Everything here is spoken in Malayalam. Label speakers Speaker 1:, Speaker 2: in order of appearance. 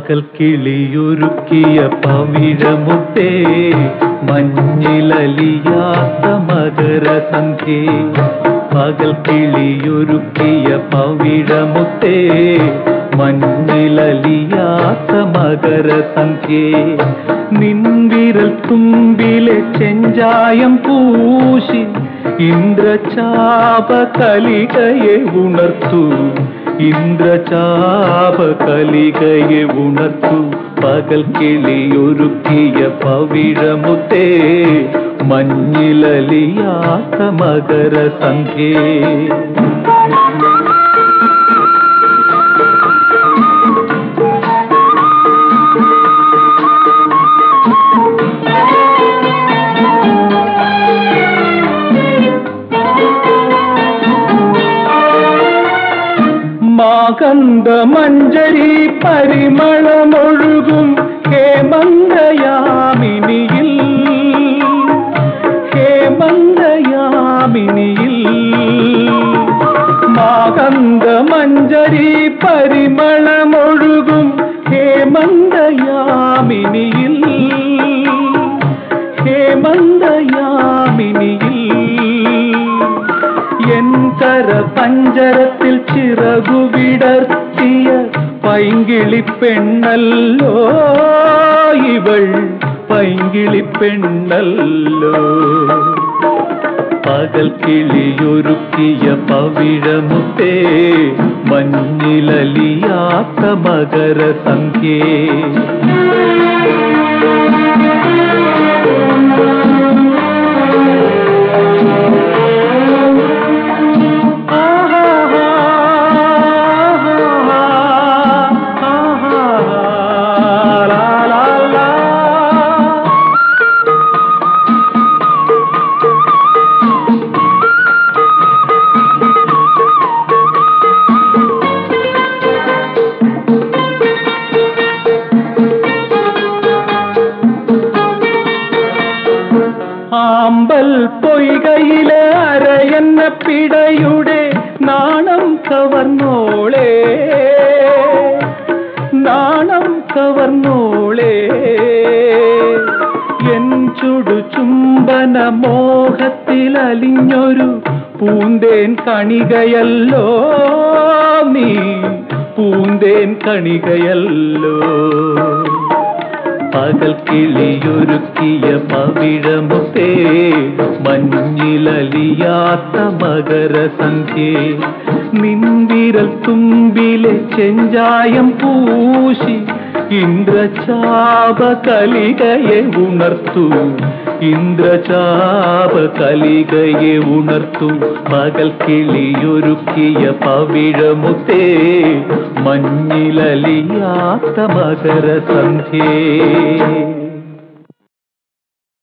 Speaker 1: പകൽ കിളിയൊരുക്കിയ പവിഴമുത്തേ മഞ്ഞിലലിയാത്ത മകരസന്ധ്യേ പകൽ കിളിയൊരുക്കിയ പവിഴമുത്തേ മഞ്ഞിലലിയാത്ത മകരസന്ധ്യേ നിൻവിരൽ തുമ്പിലെ ചെഞ്ചായം പൂശി ഇന്ദ്രചാപ കലികയെ ഉണർത്തു ഇന്ദ്രചാപ കലികയെ ഉണർത്തു പകൽ കിളിയൊരുക്കിയ പവിഴമുത്തേ മഞ്ഞിലലിയാത്ത മകരസന്ധ്യേ മാകന്ത മഞ്ജരി പരിമളമൊഴുകും ഹേമന്തയാമിനിയിൽ ഹേമന്തയാമിനിയിൽ മാകന്ത മഞ്ജരി പരിമളമൊഴുകും ഹേമന്തയാമിനിയിൽ ഹേമന്തയാമിനിയിൽ എൻ കര പഞ്ചരത്തിൽ ചിറകു വിടർത്തിയ പൈങ്കിളി പെണ്ണല്ലോ ഇവൾ പൈങ്കിളി പെണ്ണല്ലോ പകൽ കിളിയൊരുക്കിയ പവിഴമുത്തേ മഞ്ഞിലലിയാത്ത മകരസന്ധ്യേ ആമ്പൽ പൊയ്കയിലെ അരയെന്ന പിടയുടെ നാണം കവർന്നോളേ നാണം കവർന്നോളേ എൻ ചുടു ചുംബന മോഹത്തിൽ അലിഞ്ഞൊരു പൂന്തേൻ കണികയല്ലോ നീ പൂന്തേൻ കണികയല്ലോ പകൽ കിളിയൊരുക്കിയ പവിഴമുത്തേ മഞ്ഞിലലിയാത്ത മകരസന്ധ്യേ നിൻവിരൽ തുമ്പിലെ ചെഞ്ചായം പൂശി ഇന്ദ്രചാപ കലികയെ ഉണർത്തു ഇന്ദ്രചാപ കലികയെ ഉണർത്തു പകൽ കിളിയൊരുക്കിയ പവിഴമുത്തേ മഞ്ഞിലലിയാത്ത മകരസന്ധ്യേ